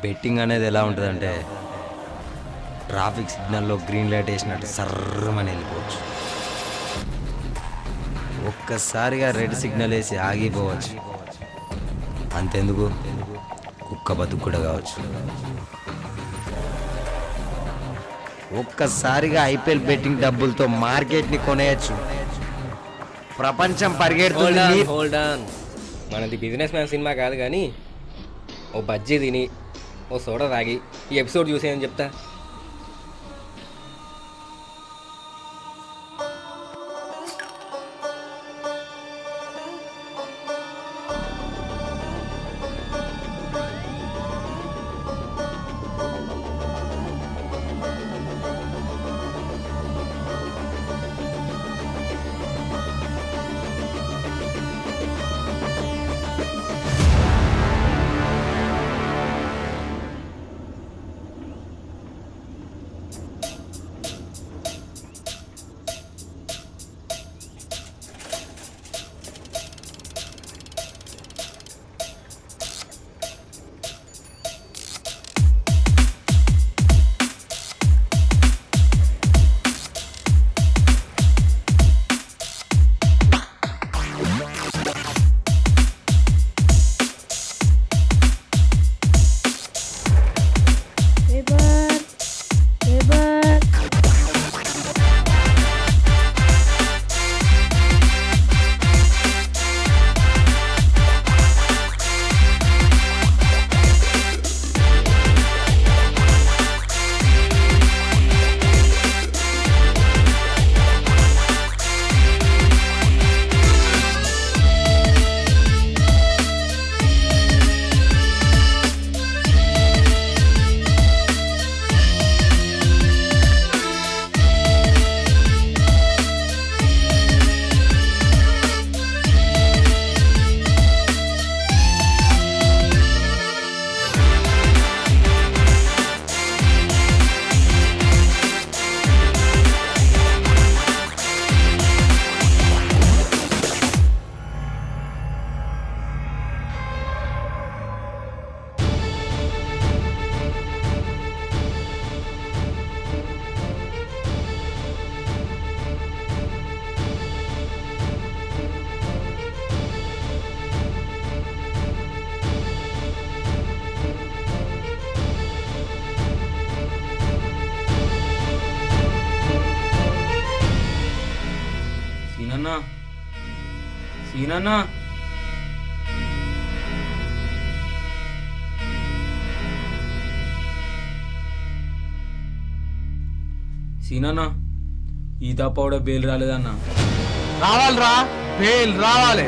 Betting అనేది ఎలా ఉంటుందంటే ట్రాఫిక్ సిగ్నల్లో గ్రీన్ లైట్ వేసినట్టు సర్రమని వెళ్ళిపోవచ్చు ఒక్కసారిగా రెడ్ సిగ్నల్ వేసి ఆగిపోవచ్చు అంతెందుకు కుక్క బతుకు కూడా కావచ్చు ఒక్కసారిగా ఐపీఎల్ బెట్టింగ్ డబ్బులతో మార్కెట్ని కొనేయచ్చు ప్రపంచం హోల్డ్ పరిగెడుతుంది ఆన్ నీ- హోల్డ్ ఆన్ మనది బిజినెస్ మ్యాన్ సినిమా కాదు కానీ ఓ బజ్జీ తిని ఓ సోడా తాగి ఈ ఎపిసోడ్ చూసేయని చెప్తా పేపర్ పేపర్ సీనన్న సీనన్న సీనన్న ఈత పౌడర్ బేలు రాలేదన్న రావాలిరా ఫెయిల్ రావాలి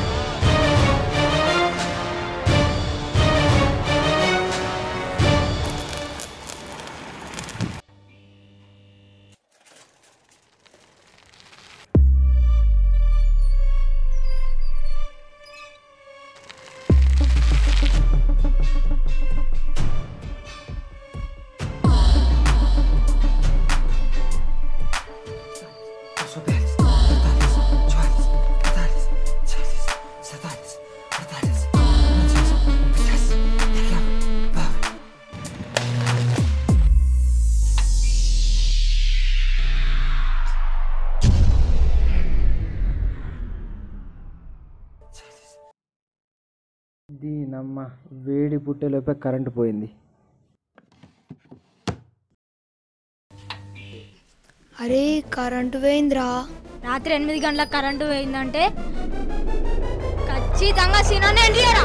దీనమ్మ వేడి పుట్టేలోపే కరెంటు పోయింది అరే కరెంటు పోయిందిరా రాత్రి ఎనిమిది గంటలకు కరెంటు పోయిందంటే ఖచ్చితంగా సినానే ఎండియరా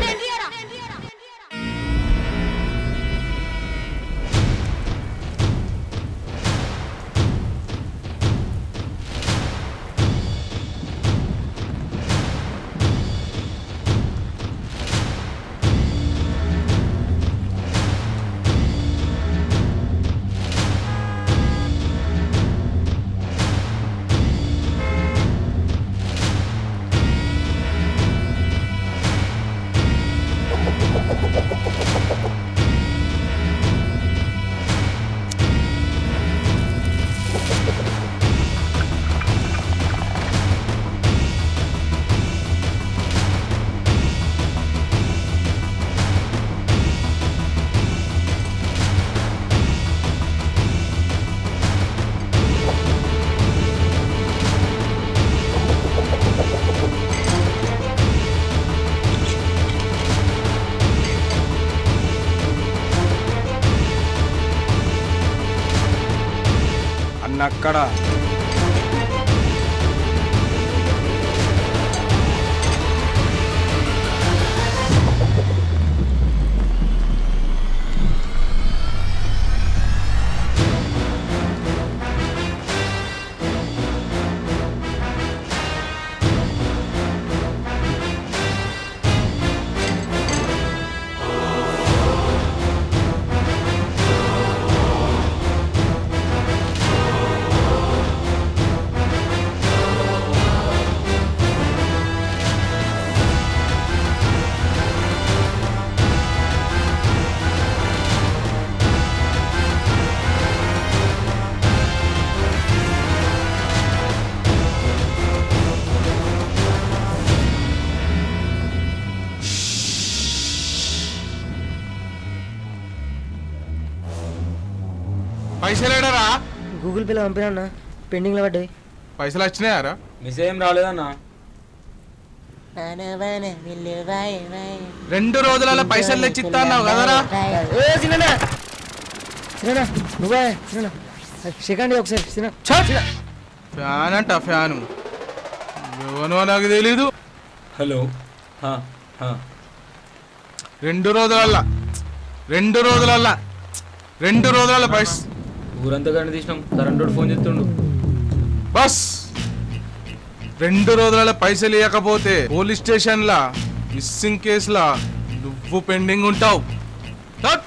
ఆ అక్కడ పైసలు ఏడరా గూగుల్ పేలో పంపినా పెండింగ్లో పడ్డాయి పైసలు వచ్చినాయారా మెసేజ్ ఏం రాలేదన్నా రెండు రోజులలో పైసలు తెచ్చిస్తా అన్నావు కదరా ఏ సినా సినా నువ్వే సినా సెకండ్ ఒకసారి సినా ఫ్యాన్ అంట ఫ్యాను ఎవనో నాకు తెలీదు హలో హా, హా. రెండు రోజులల్లా రెండు రోజులల్లా రెండు రోజుల పైస ఊరంతా గంట తీసినాం కరెంట్ ఫోన్ చేస్తుండు బస్ రెండు రోజుల పైసలు ఇవ్వకపోతే పోలీస్ స్టేషన్లా మిస్సింగ్ కేసులా నువ్వు పెండింగ్ ఉంటావు తట్.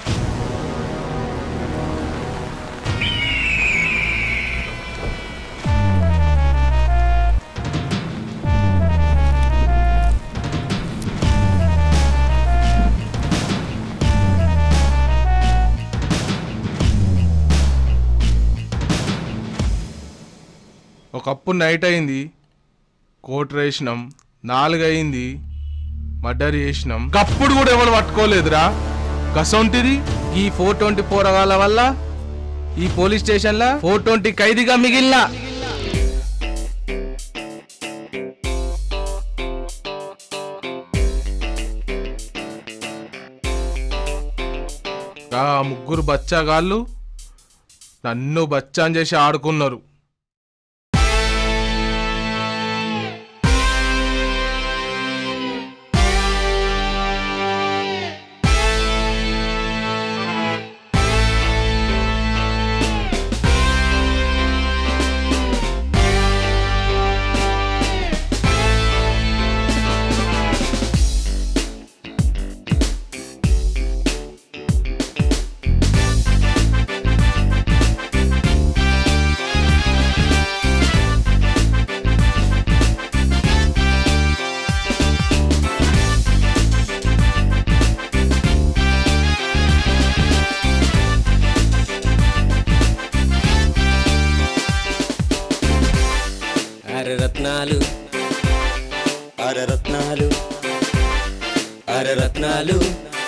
ఒకప్పుడు నైట్ అయింది కోట్ వేసినాం నాలుగు అయింది మర్డర్ చేసినాం కప్పుడు కూడా ఎవరు పట్టుకోలేదురా గసొంటిది ఈ ఫోర్ ట్వంటీ పోరగాల వల్ల ఈ పోలీస్ స్టేషన్లో ఫోర్ ట్వంటీ ఖైదీగా మిగిలిన ఆ ముగ్గురు బచ్చాగాళ్ళు నన్ను బచ్చాన్ చేసి ఆడుకున్నారు అరే రత్నాలు అరే రత్నాలు అరే రత్నాలు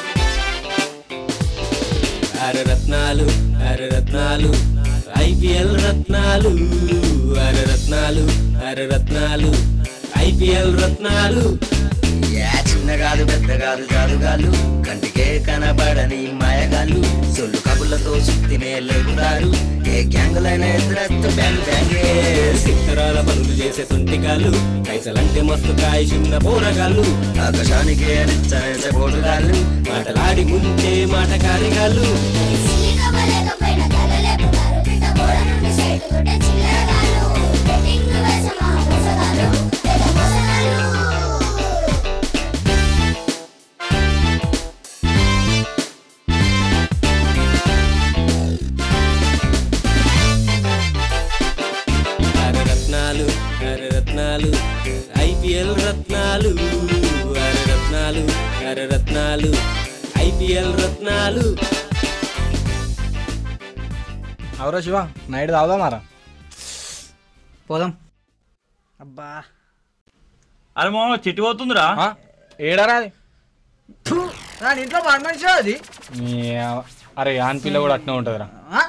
అరే రత్నాలు అరే రత్నాలు ఐపీఎల్ రత్నాలు అరే రత్నాలు అరే రత్నాలు ఐపీఎల్ రత్నాలు యా చిన్న కాదు పెద్ద కాదు జాదుగాళ్ళు కంటికే కనబడని మాయగాళ్ళు సొల్లు కబుర్లతో సుత్తినే లేపుతారు ఏ గ్యాంగులైనా ఎదురస్తూ బ్యాంగ్ బ్యాంగే సిత్తరాల పనులు చేసే సొంటికాలు పైసలంటే మస్తు కాయ చిన్న పోరగాళ్ళు ఆకాశానికి నిచ్చనేసే పోటుగాళ్ళు మాటలాడి ముంచే మాటకారిగాళ్ళు అరే రత్నాలు అరే రత్నాలు ఐపీఎల్ రత్నాలు అరే రత్నాలు అరే రత్నాలు ఐపీఎల్ రత్నాలు అవరా శివ నైట్ తాగుదామారా పోదాం అబ్బా అరే మామ చిట్టి పోతుందిరా ఏడారా అది నా ఇంట్లో మన మనిషి అది అరే ఆన్ పిల్ల కూడా అట్నే ఉంటుందిరా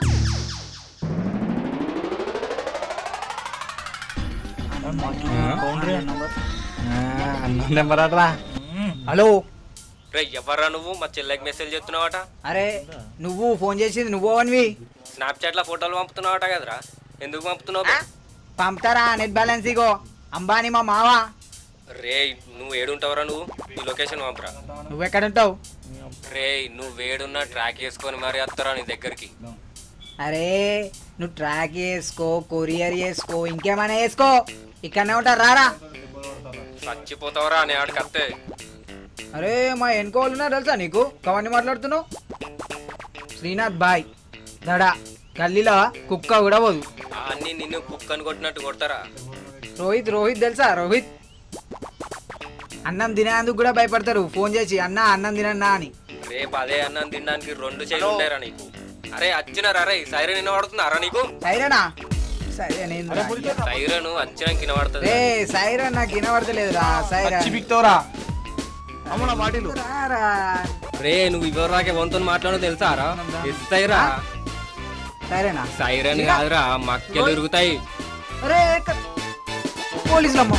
అన్న నెంబర్ అట్రా హలో రే ఎవర్రా నువ్వు మా చెల్లెకి మెసేజ్ చేస్తున్నావట అరే నువ్వు ఫోన్ చేసింది నువ్వు అనివి స్నాప్చాట్లో ఫోటోలు పంపుతున్నావట కదరా ఎందుకు పంపుతున్నావు బే? పంపుతారా నెట్ బ్యాలెన్స్ ఇగో అంబానీ మా మావా రే నువ్వు ఏడుంటావురా నువ్వు ఈ లొకేషన్ పంపరా నువ్వెక్కడ ఉంటావు రే నువ్వు వేడున్నా ట్రాక్ వేసుకొని మరి వస్తారా నీ దగ్గరికి అరే నువ్వు ట్రాక్ చేసుకో కొరియర్ చేసుకో ఇంకేమైనా వేసుకో ఇక్కడనే ఉంటారు రారా చచ్చిపోతావరా అని ఆడికి వస్తే అరే మా ఎన్కోళ్ళు ఉన్నారు తెలుసా నీకు కవన్నీ మాట్లాడుతున్నావు శ్రీనాథ్ బాయ్ దడా గల్లీలో కుక్క కూడా పోదు అన్నీ నిన్ను కుక్కని కొట్టినట్టు కొడతారా రోహిత్ రోహిత్ తెలుసా రోహిత్ అన్నం తినేందుకు కూడా భయపడతారు ఫోన్ చేసి అన్న అన్నం తినన్నా అని రేపు అదే అన్నం తినడానికి రెండు చేతులు ఉన్నాయరా నీకు అరే వచ్చినారా రే సైరన్ వినబడుతుందారా నీకు సైరనా సైరన్ ఏందిరా? సైరన్ వచ్చినాక వినబడుతుంది రే సైరన్ నాకు వినబడతలేదురా సైరన్ చిబిక్తోరా అమ్మ వాటిలు రారా రే నువ్వు ఇవరాకే వంతో మాట్లాడో తెలుసా రా ఇస్తాయిరా సైరనా సైరన్ కాదురా మక్కలు ఇరుగుతాయి అరే పోలీసులమ్మ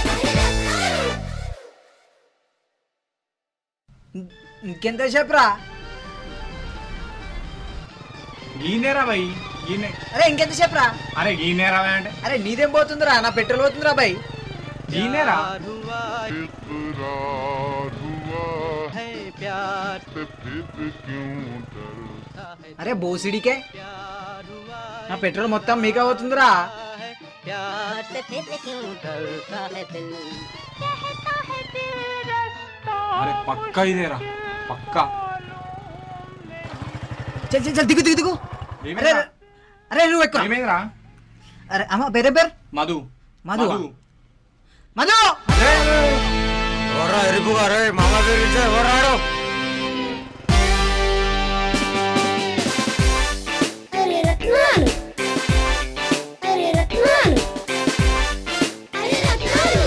ఇంకెంత చెప్పరా గీనేరా భయ్ గీనే అరే ఇంకెంత చెప్పరా అరే గీనేరా భయ్ అంటే అరే నీదేం పోతుందిరా నా పెట్రోల్ పోతుందిరా బాయ్ గీనేరా అరే బోసిడికే నా పెట్రోల్ మొత్తం మీకే పోతుందిరా అరే పక్కా ఇదేరా పక్కా చల్ చల్ చల్ దిగు దిగు దిగు అరే ఏమైందిరా? అరే నువ్వు ఎక్కువ ఏమైందిరా అరే అమ్మ బెరే బెర్ మధు మధు మధు అరే రత్నాలు అరే రత్నాలు అరే రత్నాలు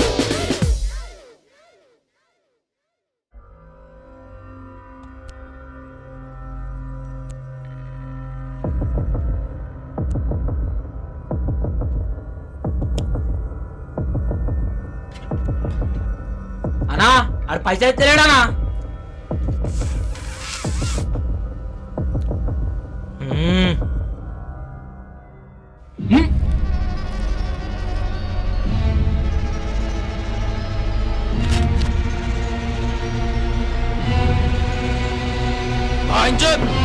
అన్నా ఆడు పైసలు ఎత్తలేడానా వాయించు